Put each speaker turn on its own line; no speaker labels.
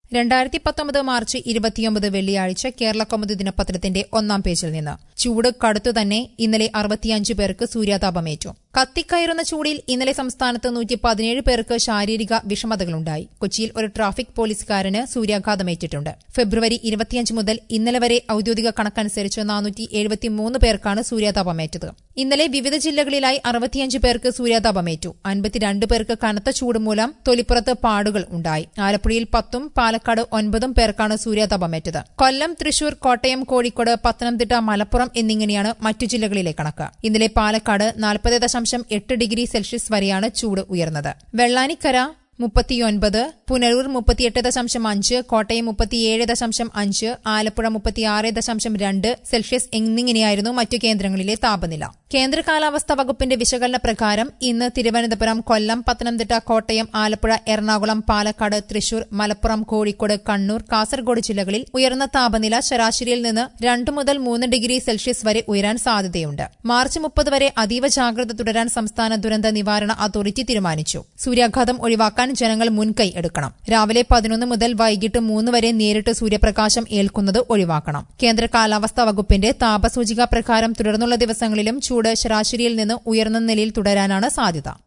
രണ്ടായിരത്തി പത്തൊമ്പത് മാർച്ച് ഇരുപത്തിയൊമ്പത് വെള്ളിയാഴ്ച കേരള കൗമുദി ദിനപത്രത്തിന്റെ ഒന്നാം പേജിൽ നിന്ന് ചൂട് കടുത്തു തന്നെ ഇന്നലെ അറുപത്തിയഞ്ച് പേർക്ക് സൂര്യാതാപമേറ്റു കത്തിക്കയറുന്ന ചൂടിൽ ഇന്നലെ സംസ്ഥാനത്ത് നൂറ്റി പതിനേഴ് പേർക്ക് ശാരീരിക വിഷമതകളുണ്ടായി കൊച്ചിയിൽ ഒരു ട്രാഫിക് പോലീസുകാരന് സൂര്യാഘാതമേറ്റിട്ടുണ്ട് ഫെബ്രുവരി ഇരുപത്തിയഞ്ച് മുതൽ ഇന്നലെ വരെ ഔദ്യോഗിക കണക്കനുസരിച്ച് നാനൂറ്റി എഴുപത്തിമൂന്ന് പേർക്കാണ് സൂര്യാതാപമേറ്റത് ഇന്നലെ വിവിധ ജില്ലകളിലായി അറുപത്തിയഞ്ച് പേർക്ക് സൂര്യാതാപമേറ്റു അൻപത്തിരണ്ട് പേർക്ക് കനത്ത ചൂട് മൂലം തൊലിപ്പുറത്ത് പാടുകൾ ഉണ്ടായി ആലപ്പുഴയിൽ പത്തും പാലക്കാട് ഒൻപതും പേർക്കാണ് സൂര്യാതാപമേറ്റത് കൊല്ലം തൃശൂർ കോട്ടയം കോഴിക്കോട് പത്തനംതിട്ട മലപ്പുറം എന്നിങ്ങനെയാണ് മറ്റു ജില്ലകളിലെ കണക്ക് ഇന്നലെ പാലക്കാട് നാൽപ്പത് ദശാംശം എട്ട് ഡിഗ്രി സെൽഷ്യസ് വരെയാണ് ചൂട് ഉയർന്നത് വെള്ളാനിക്കര മുപ്പത്തിയൊൻപത് പുനലൂർ മുപ്പത്തിയെട്ട് ദശാംശം അഞ്ച് കോട്ടയം മുപ്പത്തിയേഴ് ദശാംശം അഞ്ച് ആലപ്പുഴ മുപ്പത്തിയാറ് ദശാംശം രണ്ട് സെൽഷ്യസ് എന്നിങ്ങനെയായിരുന്നു മറ്റു കേന്ദ്രങ്ങളിലെ താപനില കേന്ദ്ര കാലാവസ്ഥാ വകുപ്പിന്റെ വിശകലന പ്രകാരം ഇന്ന് തിരുവനന്തപുരം കൊല്ലം പത്തനംതിട്ട കോട്ടയം ആലപ്പുഴ എറണാകുളം പാലക്കാട് തൃശൂർ മലപ്പുറം കോഴിക്കോട് കണ്ണൂർ കാസർഗോഡ് ജില്ലകളിൽ ഉയർന്ന താപനില ശരാശരിയിൽ നിന്ന് രണ്ട് മുതൽ മൂന്ന് ഡിഗ്രി സെൽഷ്യസ് വരെ ഉയരാൻ സാധ്യതയുണ്ട് മാർച്ച് മുപ്പത് വരെ അതീവ ജാഗ്രത തുടരാൻ സംസ്ഥാന ദുരന്ത നിവാരണ അതോറിറ്റി തീരുമാനിച്ചു സൂര്യാഘാതം ഒഴിവാക്കാൻ ജനങ്ങൾ മുൻകൈ എടുക്കണം രാവിലെ പതിനൊന്ന് മുതൽ വൈകിട്ട് മൂന്ന് വരെ നേരിട്ട് സൂര്യപ്രകാശം ഏൽക്കുന്നത് ഒഴിവാക്കണം കേന്ദ്ര കാലാവസ്ഥാ വകുപ്പിന്റെ താപസൂചിക പ്രകാരം തുടർന്നുള്ള ദിവസങ്ങളിലും ചൂട് ശരാശരിയിൽ നിന്ന് ഉയർന്ന നിലയിൽ തുടരാനാണ് സാധ്യത